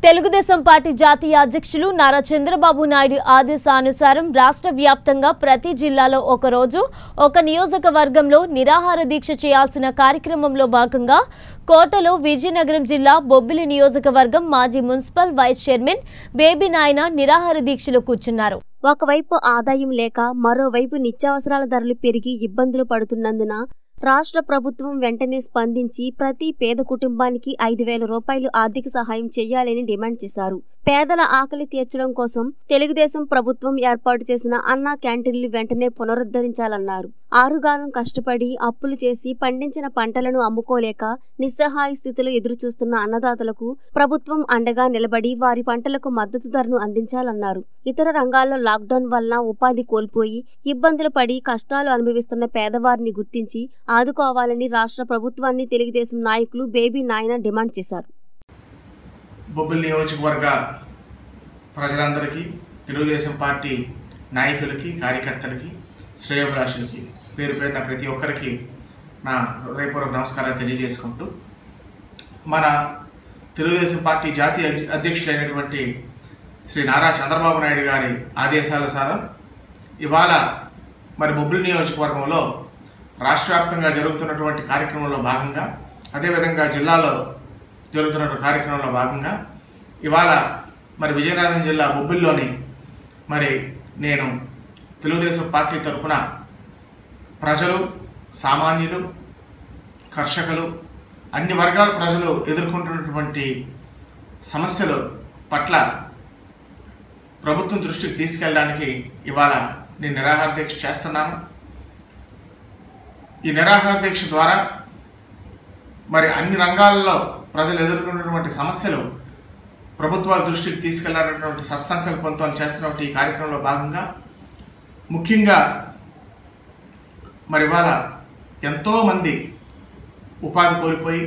Telugu Desam party జాతీయ అధ్యక్షులు నారా చంద్రబాబు నాయుడు ఆదేశానుసారం రాష్ట్ర వ్యాప్తంగా ప్రతి జిల్లాలో ఒక రోజు ఒక నియోజకవర్గంలో నిరాహార దీక్ష చేయాల్సిన కార్యక్రమంలో భాగంగా కోటలో విజయనగరం జిల్లా బొబ్బిలి నియోజకవర్గం మాజీ మున్సిపల్ వైస్ చైర్మన్ బేబీ నాయన నిరాహార దీక్షలో కూర్చున్నారు ఒకవైపు ఆదాయం లేక మరోవైపు నిత్యావసరాల ధరలు పెరిగి ఇబ్బందులు పడుతున్నందున రాష్ట్ర ప్రభుత్వం వెంటనే స్పందించి ప్రతి పేద కుటుంబానికి ఐదు వేల రూపాయలు ఆర్థిక సహాయం చేయాలని డిమాండ్ చేశారు పేదల ఆకలి తీర్చడం కోసం తెలుగుదేశం ప్రభుత్వం ఏర్పాటు చేసిన అన్నా క్యాంటీన్లు వెంటనే పునరుద్ధరించాలన్నారు ఆరుగాలం కష్టపడి అప్పులు చేసి పండించిన పంటలను అమ్ముకోలేక నిస్సహాయ స్థితిలో ఎదురుచూస్తున్న అన్నదాతలకు ప్రభుత్వం అండగా నిలబడి వారి పంటలకు మద్దతు ధరను అందించాలన్నారు ఇతర రంగాల్లో లాక్డౌన్ వలన ఉపాధి కోల్పోయి ఇబ్బందులు పడి కష్టాలు అనుభవిస్తున్న పేదవారిని గుర్తించి ఆదుకోవాలని రాష్ట్ర ప్రభుత్వాన్ని తెలుగుదేశం నాయకులు బేబీ నాయన డిమాండ్ చేశారు బొబ్బిలి నియోజకవర్గ ప్రజలందరికీ తెలుగుదేశం పార్టీ నాయకులకి కార్యకర్తలకి శ్రేయోభిలాషులకి పేరు పేరున ప్రతి ఒక్కరికి నా హృదయపూర్వక నమస్కారాలు తెలియజేసుకుంటూ మన తెలుగుదేశం పార్టీ జాతీయ అధ్య- అధ్యక్షులైనటువంటి శ్రీ నారా చంద్రబాబు నాయుడు గారి ఆదేశానుసారం ఇవాళ మరి బొబ్బిలి నియోజకవర్గంలో రాష్ట్ర వ్యాప్తంగా జరుగుతున్నటువంటి కార్యక్రమంలో భాగంగా అదేవిధంగా జిల్లాలో జరుగుతున్న కార్యక్రమంలో భాగంగా ఇవాళ మరి విజయనగరం జిల్లా బొబ్బిలిలోని మరి నేను తెలుగుదేశం పార్టీ తరఫున ప్రజలు సామాన్యులు కర్షకులు అన్ని వర్గాల ప్రజలు ఎదుర్కొంటున్నటువంటి సమస్యలు పట్ల ప్రభుత్వం దృష్టికి తీసుకెళ్ళడానికి ఇవాళ నేను నిరాహార దీక్ష చేస్తున్నాను ఈ నిరాహార దీక్ష ద్వారా మరి అన్ని రంగాల్లో ప్రజలు ఎదుర్కొన్నటువంటి సమస్యలు ప్రభుత్వాల దృష్టికి తీసుకెళ్లాలన్నటువంటి సత్సంకల్పంతో చేస్తున్నటువంటి ఈ కార్యక్రమంలో భాగంగా ముఖ్యంగా మరి ఇవాళ ఎంతోమంది ఉపాధి కోల్పోయి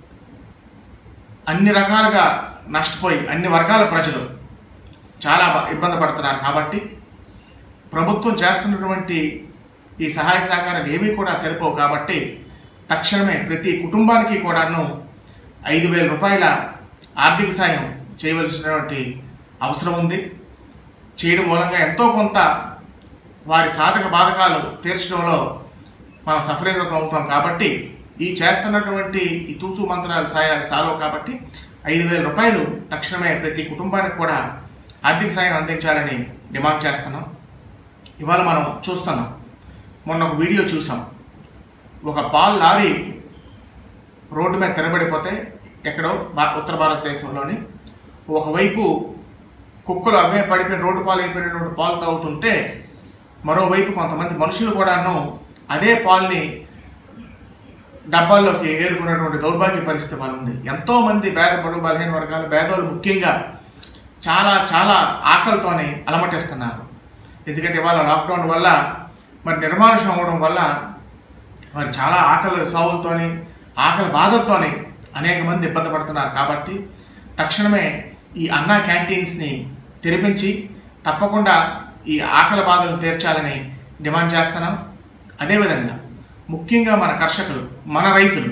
అన్ని రకాలుగా నష్టపోయి అన్ని వర్గాల ప్రజలు చాలా బ- ఇబ్బంది పడుతున్నారు కాబట్టి ప్రభుత్వం చేస్తున్నటువంటి ఈ సహాయ సహకారాలు ఏమీ కూడా సరిపోవు కాబట్టి తక్షణమే ప్రతి కుటుంబానికి కూడాను ఐదు వేల రూపాయల ఆర్థిక సాయం చేయవలసినటువంటి అవసరం ఉంది చేయడం మూలంగా ఎంతో కొంత వారి సాధక బాధకాలు తీర్చడంలో మనం సఫలీకృతం అవుతాం కాబట్టి ఈ చేస్తున్నటువంటి ఈ తూతూ మంత్రాలు సాయాలు సాలవు కాబట్టి ఐదు వేల రూపాయలు తక్షణమే ప్రతి కుటుంబానికి కూడా ఆర్థిక సాయం అందించాలని డిమాండ్ చేస్తున్నాం ఇవాళ మనం చూస్తున్నాం మొన్న ఒక వీడియో చూసాం ఒక పాల్ లారీ రోడ్డు మీద తిరబడిపోతే ఎక్కడో భా ఉత్తర భారతదేశంలోని ఒకవైపు కుక్కలు అవే పడిపోయిన రోడ్డు పాలు అయిపోయినటువంటి పాలు తాగుతుంటే మరోవైపు కొంతమంది మనుషులు కూడాను అదే పాల్ని డబ్బాల్లోకి ఏరుకున్నటువంటి దౌర్భాగ్య పరిస్థితి వాళ్ళ ఉంది ఎంతో మంది పేద బడుగు బలహీన వర్గాలు పేదవాళ్ళు ముఖ్యంగా చాలా చాలా ఆకలితోనే అలమటిస్తున్నారు ఎందుకంటే ఇవాళ లాక్డౌన్ వల్ల మరి నిర్మానుషం అవ్వడం వల్ల మరి చాలా ఆకలి సావులతోని ఆకలి బాధలతోని అనేక మంది ఇబ్బంది పడుతున్నారు కాబట్టి తక్షణమే ఈ అన్నా క్యాంటీన్స్ని తెరిపించి తప్పకుండా ఈ ఆకలి బాధలు తీర్చాలని డిమాండ్ చేస్తున్నాం అదేవిధంగా ముఖ్యంగా మన కర్షకులు మన రైతులు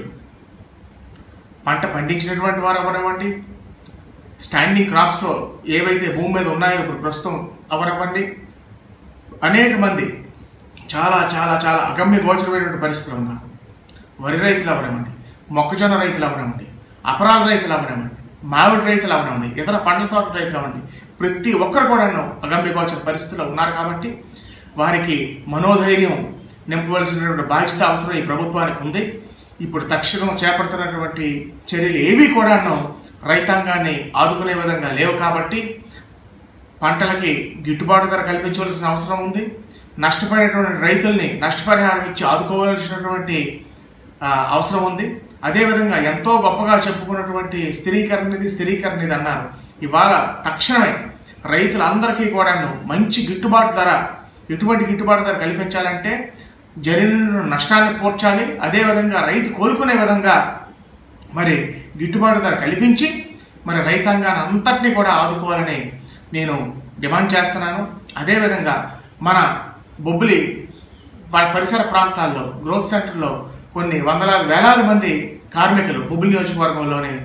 పంట పండించినటువంటి వారు అవనివ్వండి స్టాండింగ్ క్రాప్స్ ఏవైతే భూమి మీద ఉన్నాయో ఇప్పుడు ప్రస్తుతం అవనివ్వండి అనేక మంది చాలా చాలా చాలా అగమ్య గోచరమైనటువంటి పరిస్థితులు ఉన్నారు వరి రైతులు అవనివ్వండి మొక్కజొన్న రైతులు అవనివ్వండి అపరాల రైతులు అవనివ్వండి మామిడి రైతులు అవనివ్వండి ఇతర పండ్ల తోట రైతులు అవ్వండి ప్రతి ఒక్కరు కూడా అగమ్య గోచర పరిస్థితుల్లో ఉన్నారు కాబట్టి వారికి మనోధైర్యం నింపవలసినటువంటి బాధ్యత అవసరం ఈ ప్రభుత్వానికి ఉంది ఇప్పుడు తక్షణం చేపడుతున్నటువంటి చర్యలు ఏవి కూడాను రైతాంగాన్ని ఆదుకునే విధంగా లేవు కాబట్టి పంటలకి గిట్టుబాటు ధర కల్పించవలసిన అవసరం ఉంది నష్టపోయినటువంటి రైతుల్ని నష్టపరిహారం ఇచ్చి ఆదుకోవాల్సినటువంటి ఆ, అవసరం ఉంది అదేవిధంగా ఎంతో గొప్పగా చెప్పుకున్నటువంటి స్థిరీకరణ నిధి స్థిరీకరణ నిధి అన్నారు ఇవాళ తక్షణమే రైతులందరికీ కూడాను మంచి గిట్టుబాటు ధర ఎటువంటి గిట్టుబాటు ధర కల్పించాలంటే జరిగిన నష్టాన్ని పూడ్చాలి అదేవిధంగా రైతు కోలుకునే విధంగా మరి గిట్టుబాటు ధర కల్పించి మరి రైతాంగాన్ని అంతటినీ కూడా ఆదుకోవాలని నేను డిమాండ్ చేస్తున్నాను అదేవిధంగా మన బొబ్బిలి ప- పరిసర ప్రాంతాల్లో గ్రోత్ సెంటర్లో కొన్ని వందలాది వేలాది మంది కార్మికులు బొబ్బిలి నియోజకవర్గంలోని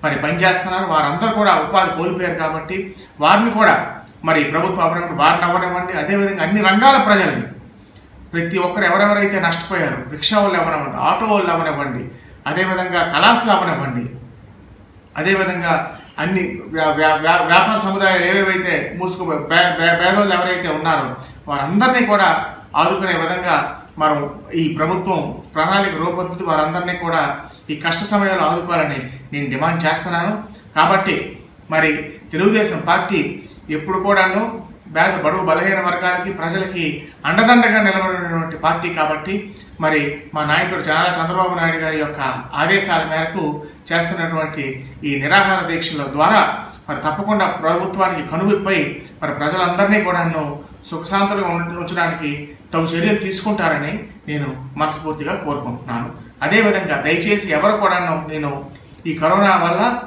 మరి పనిచేస్తున్నారు వారందరూ కూడా ఉపాధి కోల్పోయారు కాబట్టి వారిని కూడా మరి ప్రభుత్వం అవనివ్వండి వారిని అవ్వనివ్వండి అదేవిధంగా అన్ని రంగాల ప్రజల్ని ప్రతి ఒక్కరు ఎవరెవరైతే నష్టపోయారు రిక్షా వాళ్ళు అవనివ్వండి ఆటో వాళ్ళు అవనివ్వండి అదేవిధంగా కళాశాల అవనివ్వండి అదేవిధంగా అన్ని వ్యా- వ్యా- వ్యా- వ్యాపార సముదాయాలు ఏవేవైతే మూసుకు పే- పే- పేదోళ్ళు ఎవరైతే ఉన్నారో వారందరినీ కూడా ఆదుకునే విధంగా మనం ఈ ప్రభుత్వం ప్రణాళిక రూపొందుతూ వారందరినీ కూడా ఈ కష్ట సమయంలో ఆదుకోవాలని నేను డిమాండ్ చేస్తున్నాను కాబట్టి మరి తెలుగుదేశం పార్టీ ఎప్పుడు కూడాను పేద బడుగు బలహీన వర్గాలకి ప్రజలకి అండదండగా నిలబడినటువంటి పార్టీ కాబట్టి మరి మా నాయకుడు చాలా చంద్రబాబు నాయుడు గారి యొక్క ఆదేశాల మేరకు చేస్తున్నటువంటి ఈ నిరాహార దీక్షల ద్వారా మరి తప్పకుండా ప్రభుత్వానికి కనువిప్పై మరి ప్రజలందరినీ కూడాను సుఖశాంతులుగా ఉండ- ఉంచడానికి తగు చర్యలు తీసుకుంటారని నేను మనస్ఫూర్తిగా కోరుకుంటున్నాను అదేవిధంగా దయచేసి ఎవరు కూడాను నేను ఈ కరోనా వల్ల